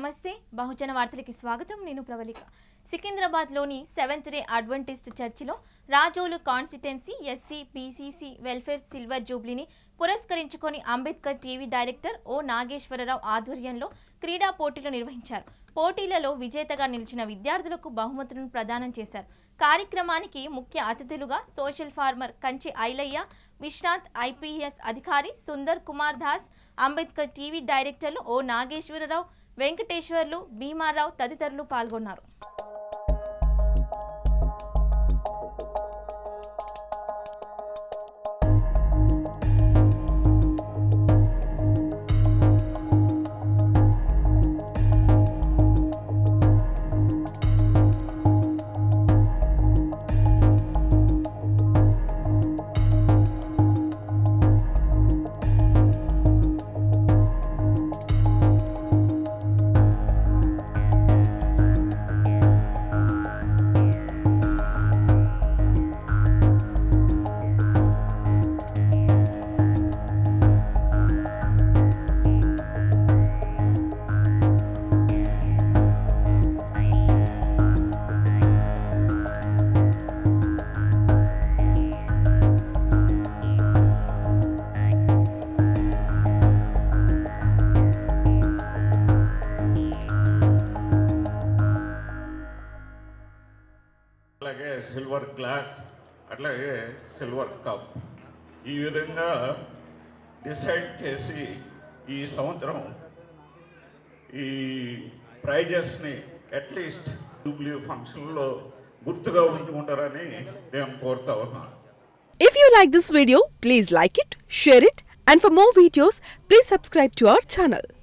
నమస్తే బహుజన వార్తలకి స్వాగతం నేను ప్రవళిక సికింద్రాబాద్లోని సెవెంత్ డే అడ్వెంటిస్ట్ చర్చిలో Razole constituency SC BCC welfare silver జూబ్లీని పురస్కరించుకొని Ambedkar TV director O Nageswara Rao ఆధ్వర్యంలో క్రీడా పోటీలు నిర్వహించారు పోటీలలో విజేతగా నిలిచిన విద్యార్థులకు బహుమతులను ప్రదానం చేశారు కార్యక్రమానికి ముఖ్య అతిథులుగా సోషల్ ఫార్మర్ కంచి ఐలయ్య విశ్రాంత్ ఐపీఎస్ అధికారి సుందర్ కుమార్ దాస్ అంబేద్కర్ టీవీ డైరెక్టర్లు ఓ నాగేశ్వరరావు వెంకటేశ్వర్లు భీమారావు తదితరులు పాల్గొన్నారు అలాగే సిల్వర్ గ్లాస్ అట్లాగే సిల్వర్ కప్ ఈ విధంగా డిసైడ్ చేసి ఈ సంవత్సరం ఈ ప్రైజెస్ని అట్లీస్ట్ జూబ్లీ ఫంక్షన్లో గుర్తుగా ఉంచుకుంటారని నేను కోరుతా ఉన్నాను If you like this video, please like it, share it, and for more videos, please subscribe to our channel.